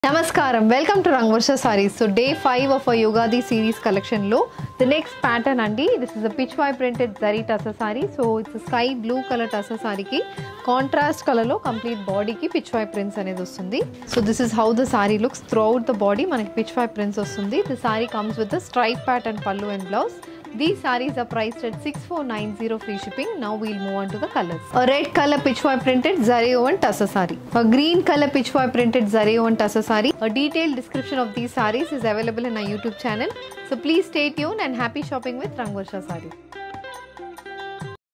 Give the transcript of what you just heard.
నమస్కారం welcome to Rangavarsha sarees so day five of Ugadi series కలెక్షన్లో the next pattern అండి this is a pichwai printed zari tussar saree so it's sky blue colour tussar సారీకి contrast కలర్లో complete బాడీకి pitch pichwai prints అనేది వస్తుంది so this is how the saree looks throughout the body మనకి pichwai prints వస్తుంది the saree comes with the stripe pattern pallu and blouse These sarees are priced at 6490 free shipping. Now we'll move on to the colors. A red color pitchwai printed zari woven tussar saree. A green color pitchwai printed zari woven tussar saree. A detailed description of these sarees is available in our YouTube channel. So please stay tuned and happy shopping with Rangvarsha Saree.